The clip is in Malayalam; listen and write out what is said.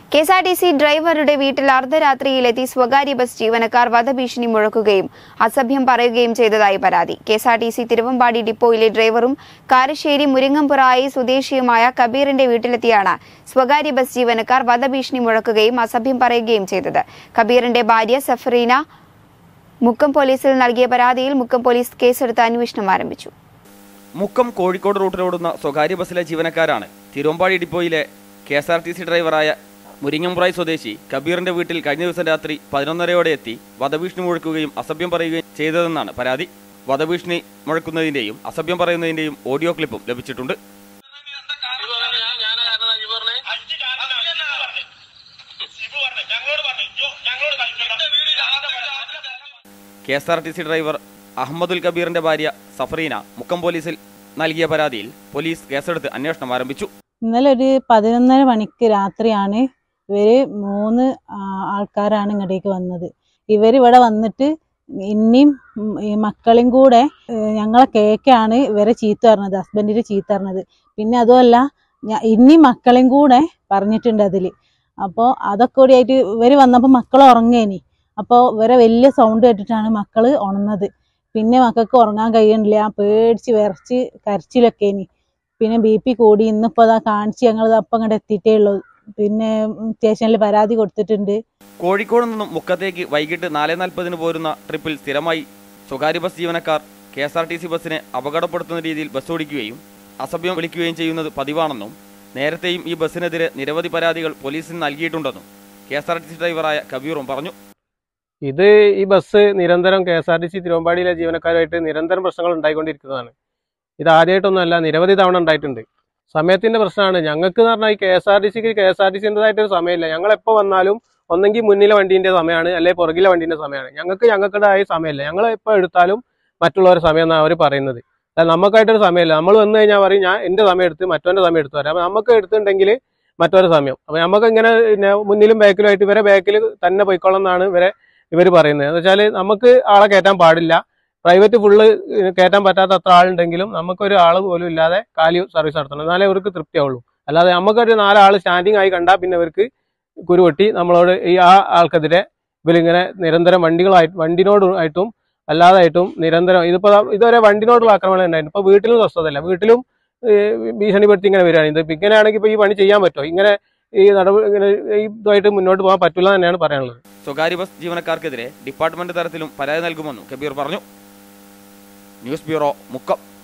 K S R T C ഡ്രൈവറുടെ വീട്ടിൽ അർദ്ധരാത്രിയിലെത്തി സ്വകാര്യ ബസ് ജീവനക്കാർ വധഭീഷണി മുഴക്കുകയും അസഭ്യം പറയുകയും ചെയ്തതായി പരാതി K S R T C Thiruvambady ഡിപ്പോയിലെ ഡ്രൈവറും കാരശ്ശേരി മുരിങ്ങമ്പുറായി സ്വദേശിയുമായ കബീറിന്റെ വീട്ടിലെത്തിയാണ് സ്വകാര്യ ബസ് ജീവനക്കാർ വധഭീഷണി മുഴക്കുകയും അസഭ്യം പറയുകയും ചെയ്തത് കബീറിന്റെ ഭാര്യ സഫറീന മുക്കം പോലീസിൽ നൽകിയ പരാതിയിൽ മുക്കം പോലീസ് കേസെടുത്ത് അന്വേഷണം ആരംഭിച്ചു മുക്കം കോഴിക്കോട് റൂട്ടിലോടുന്ന സ്വകാര്യ ബസ്സിലെ ജീവനക്കാരാണ് തിരുവമ്പാടി ഡിപ്പോയിലെ K S R T C ഡ്രൈവറായ മുരിങ്ങമ്പ്രായ് സ്വദേശി കബീറിന്റെ വീട്ടിൽ കഴിഞ്ഞ ദിവസം രാത്രി പതിനൊന്നരയോടെ എത്തി വധഭീഷണി മുഴക്കുകയും അസഭ്യം പറയുകയും ചെയ്തതെന്നാണ് പരാതി വധഭീഷണി മുഴക്കുന്നതിന്റെയും അസഭ്യം പറയുന്നതിന്റെയും ഓഡിയോ ക്ലിപ്പും ലഭിച്ചിട്ടുണ്ട് K S R T C driver Ahammadul കബീറിന്റെ ഭാര്യ സഫറീന മുക്കം പോലീസിൽ നൽകിയ പരാതിയിൽ പോലീസ് കേസെടുത്ത് അന്വേഷണം ആരംഭിച്ചു ഇന്നലെ ഒരു പതിനൊന്നര മണിക്ക് രാത്രിയാണ് ഇവര് മൂന്ന് ആ, ആൾക്കാരാണ് ഇങ്ങോട്ടേക്ക് വന്നത് ഇവർ ഇവിടെ വന്നിട്ട് ഇനിയും ഉം, ഈ മക്കളെയും കൂടെ ഏഹ്, ഞങ്ങളെ കേക്കാണ് ഇവരെ ചീത്ത പറഞ്ഞത് ഹസ്ബൻഡിന് ചീത്ത പറഞ്ഞത് പിന്നെ അതുമല്ല ഞ- ഇനി മക്കളെയും കൂടെ പറഞ്ഞിട്ടുണ്ട് അതിൽ അപ്പോൾ അതൊക്കെ കൂടി ആയിട്ട് ഇവർ വന്നപ്പോൾ മക്കൾ ഉറങ്ങേനി അപ്പോൾ ഇവരെ വലിയ സൗണ്ട് കേട്ടിട്ടാണ് മക്കൾ ഉണർന്നത് പിന്നെ മക്കൾക്ക് ഉറങ്ങാൻ കഴിയണില്ല പേടിച്ച് വിറച്ച് കരച്ചിലൊക്കെ ഇനി പിന്നെ ബി പി കൂടി ഇന്നിപ്പോൾ അതാ കാണിച്ച് ഞങ്ങൾ അപ്പം അങ്ങോട്ട് എത്തിയിട്ടേ ഉള്ളൂ പിന്നെ ഉം, സ്റ്റേഷനിൽ പരാതി കൊടുത്തിട്ടുണ്ട് കോഴിക്കോട് നിന്നും മുക്കത്തേക്ക് വൈകിട്ട് നാല് നാൽപ്പതിന് പോരുന്ന ട്രിപ്പിൽ സ്ഥിരമായി സ്വകാര്യ ബസ് ജീവനക്കാർ K S R T C ബസ്സിനെ അപകടപ്പെടുത്തുന്ന രീതിയിൽ ബസ് ഓടിക്കുകയും അസഭ്യം വിളിക്കുകയും ചെയ്യുന്നത് പതിവാണെന്നും നേരത്തെയും ഈ ബസ്സിനെതിരെ നിരവധി പരാതികൾ പോലീസിന് നൽകിയിട്ടുണ്ടെന്നും K S R T C ഡ്രൈവറായ കബീറും പറഞ്ഞു ഇത് ഈ ബസ് നിരന്തരം K S R T C തിരുവമ്പാടിയിലെ ജീവനക്കാരുമായിട്ട് നിരന്തരം പ്രശ്നങ്ങൾ ഉണ്ടായിക്കൊണ്ടിരിക്കുന്നതാണ് ഇത് ആദ്യമായിട്ടൊന്നുമല്ല നിരവധി തവണ ഉണ്ടായിട്ടുണ്ട് സമയത്തിന്റെ പ്രശ്നമാണ് ഞങ്ങൾക്ക് എന്ന് പറഞ്ഞാൽ ഈ കെ എസ് ആർ ടി സിക്ക് കെ എസ് ആർ ടി സിൻ്റെതായിട്ടൊരു സമയമില്ല ഞങ്ങൾ എപ്പോൾ വന്നാലും ഒന്നെങ്കിൽ മുന്നിലെ വണ്ടീൻ്റെ സമയമാണ് അല്ലെങ്കിൽ പുറകിലെ വണ്ടീൻ്റെ സമയമാണ് ഞങ്ങൾക്ക് ഞങ്ങൾക്കുടേതായ സമയമില്ല ഞങ്ങൾ എപ്പോൾ എടുത്താലും മറ്റുള്ളവരുടെ സമയം എന്നാണ് അവർ പറയുന്നത് അല്ല നമുക്കായിട്ടൊരു സമയമില്ല നമ്മൾ വന്നു കഴിഞ്ഞാൽ പറയും ഞാൻ എൻ്റെ സമയം എടുത്ത് മറ്റവൻ്റെ സമയം എടുത്തു തരാം അപ്പോൾ നമുക്ക് എടുത്തിട്ടുണ്ടെങ്കിൽ മറ്റൊരു സമയം അപ്പോൾ നമുക്ക് ഇങ്ങനെ പിന്നെ മുന്നിലും ബാക്കിലും ആയിട്ട് ഇവരെ ബാക്കിൽ തന്നെ പോയിക്കോളാം എന്നാണ് ഇവരെ ഇവർ പറയുന്നത് എന്ന് വെച്ചാൽ നമുക്ക് ആളെ കയറ്റാൻ പാടില്ല പ്രൈവറ്റ് ഫുള്ള് കയറ്റാൻ പറ്റാത്ത അത്ര ആളുണ്ടെങ്കിലും നമുക്കൊരു ആൾ പോലും ഇല്ലാതെ കാലി സർവീസ് നടത്തണം എന്നാലേ ഇവർക്ക് തൃപ്തിയാവുള്ളൂ അല്ലാതെ നമുക്കൊരു നാലാൾ സ്റ്റാൻഡിങ് ആയി കണ്ടാൽ പിന്നെ ഇവർക്ക് കുരുവെട്ടി നമ്മളോട് ഈ ആ ആൾക്കെതിരെ ഇവരിങ്ങനെ നിരന്തരം വണ്ടികളായിട്ട് വണ്ടിനോട് ആയിട്ടും അല്ലാതായിട്ടും നിരന്തരം ഇതിപ്പോ ദാ ഇതുവരെ വണ്ടിനോടുള്ള ആക്രമണം ഉണ്ടായിരുന്നു ഇപ്പൊ വീട്ടിലും സ്വസ്ഥതയില്ല വീട്ടിലും ഏഹ്, ഭീഷണിപ്പെടുത്തി ഇങ്ങനെ വരികയാണ് ഇത് ഇങ്ങനെയാണെങ്കിൽ ഇപ്പൊ ഈ പണി ചെയ്യാൻ പറ്റുമോ ഇങ്ങനെ ഈ നടപടി ഇങ്ങനെ ഈ ഇതുമായിട്ട് മുന്നോട്ട് പോകാൻ പറ്റില്ല തന്നെയാണ് പറയാനുള്ളത് സ്വകാര്യ ബസ് ജീവനക്കാർക്കെതിരെ ഡിപ്പാർട്ട്മെന്റ് തലത്തിലും പരാതി നൽകുമെന്നും കബീർ പറഞ്ഞു ന്യൂസ് ബ്യൂറോ മുക്കം